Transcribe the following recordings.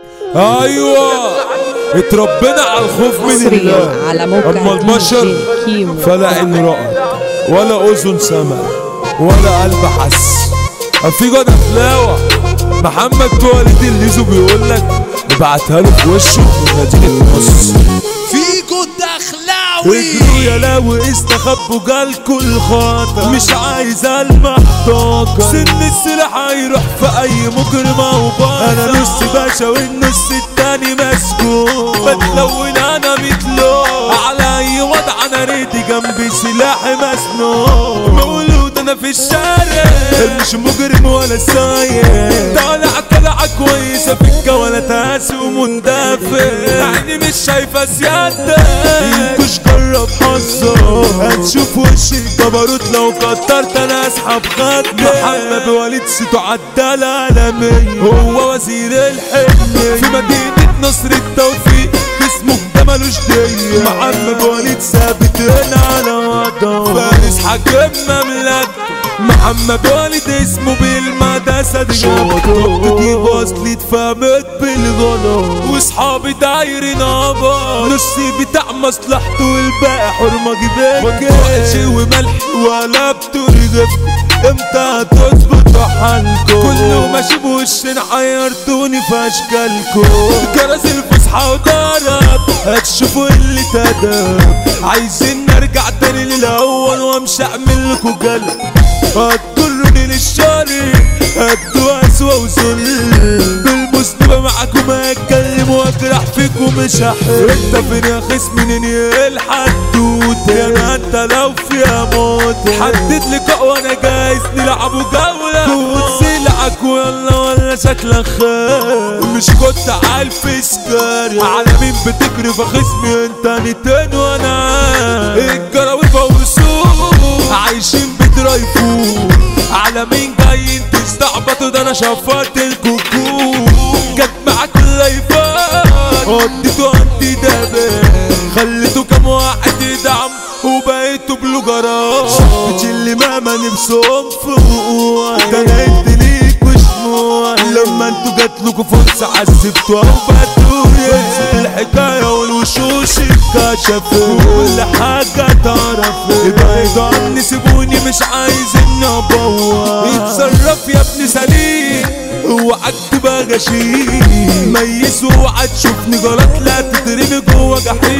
ايوه اتربينا على الخوف من حصريا الله على موقع اما دي البشر جي كيمو فلا عين رأى ولا اذن سمع ولا قلب حس في جدع فلاوة محمد توالد الليزو بيقول لك ابعتها له في وشه من مدينة مصر فيكو دخلاوي اجروا يا لاوي استخبوا جالكوا الخاطر مش عايز المحتاج سن السلاح هيروح في اي مجرم او باطل انا نص باشا والنص التاني مسجون بتلون انا متلون على اي وضع انا ريدي جنبي سلاحي مسنون مولود انا في الشارع مش مجرم ولا سايق طالع طلعة كويسة في الجولة تاسي ومندفع عيني مش شايفة سيادتك ينكش جرب حظك هتشوف وش الجبروت لو كترت انا اسحب خدك محمد وليد سيتو عدالة عالمية هو وزير الحلم في مدينة نصر التوفيق اسمه ده ملوش دية محمد وليد ثابت هنا على وضعه فارس حاكم مملكته محمد والد اسمه بالمدرسة دي شوطه دي وصلت فهمت بالغلط واصحابي دايرين عبار نصي بتاع مصلحته والباقي حرمة جبال وقتش وملح ولا بترجف امتى هتظبط حالكم كله ماشي بوشين عيرتوني في اشكالكم جرس الفسحة وضرب هتشوفوا اللي تدب عايزين نرجع تاني للاول وامشي اعمل لكم قلب هتضرني للشر هدوا اسوأ وذل بالمستوى معاكم هتكلم واجرح فيكم مش هحل انت فين يا خصم منين الحدوت يا انت لو فيها موت حدد لقاء وانا جايز نلعبوا جولة خد سلعك ويلا ولا شكلك خير مش كنت عارف سكاري على مين بتجري في خصمي انت نتين وانا الجراوي فورسوق عايشين بترايفوه على مين جايين تستعبطوا ده انا شفرت الكوكو جت معاك اللايفات وديتوا انتي دابة خليتوا كام واحد يدعم وبقيتوا بلوجرات صاحبتي اللي ماما نفسهم فوق ده انا ادي ليك وشموع لما انتوا جاتلكوا فرصة عذبتوا وبقتوا الحكاية والوشوش اتكشفت كل حاجة تعرف ابعدوا عني سيبوني مش عايز اني ابوظ اتصرف يا ابني سليم اوعك تبقى غشيم ميز اوعى تشوفني غلط لا تترمي جوا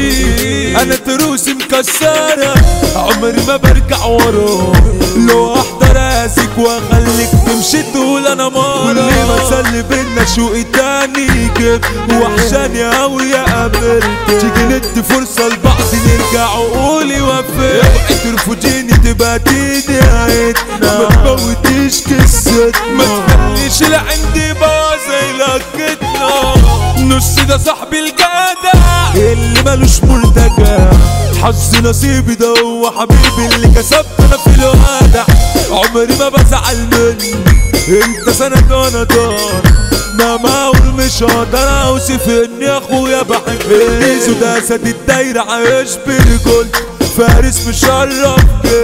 جحيم انا تروسي مكسرة عمري ما برجع ورا لو احضر اسك واخليك تمشي تقول انا مرة كل ما اسلي بينا شوقي تاني جبت وحشاني اوي يا قابلت تيجي ندي فرصة لبعض نرجع وقولي وفيت اوعي ترفضيني تبقى تيجي عيدنا ما تموتيش قصتنا ما تخليش لعندي بقى زي لكتنا نص ده صاحبي الجدع اللي ملوش ملتجى حظ نصيبي ده هو حبيبي اللي كسبت انا في الوادع عمري ما بزعل مني انت سند وانا دار ماما اقول مش هقدر اوصف اني اخويا بحب الليزو ده سد الدايرة عايش برجول فارس مشرف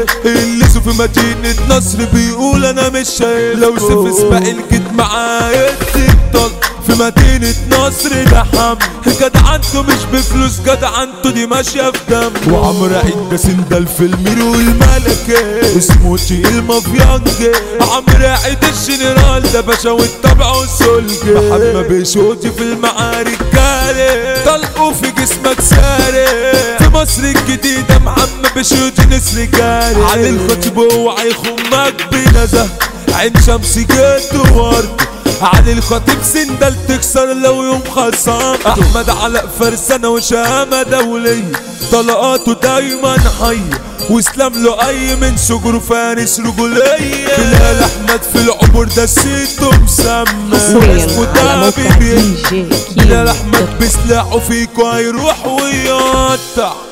الليزو في مدينة نصر بيقول انا مش شايل لو سيف سباق الجد معايا تفضل في مدينة نصر ده حم جدعنته مش بفلوس جدعنته دي ماشية في دم وعمرو عيد ده سندل في المير والملكة اسمه تقيل مافيانجي عمرو عيد الجنرال ده باشا والطبع والسلجة محمد بيشوتي في المعارك كاري طلقوا في جسمك ساري في مصر الجديدة محمد بيشوتي نسر جاري علي الخطيب اوعى يخمك بنزه عين شمس جد ورد علي الخطيب سندل تكسر لو يوم خصام احمد علاء فرسانة وشهامة دولية طلقاته دايما حية واسلام له اي من شجر فارس رجولية بلال احمد في العبور ده سيته مسمى حصريا اسمه على ده موقع بيبي دي جي بلال كيمو احمد بسلاحه فيكو هيروح ويقطع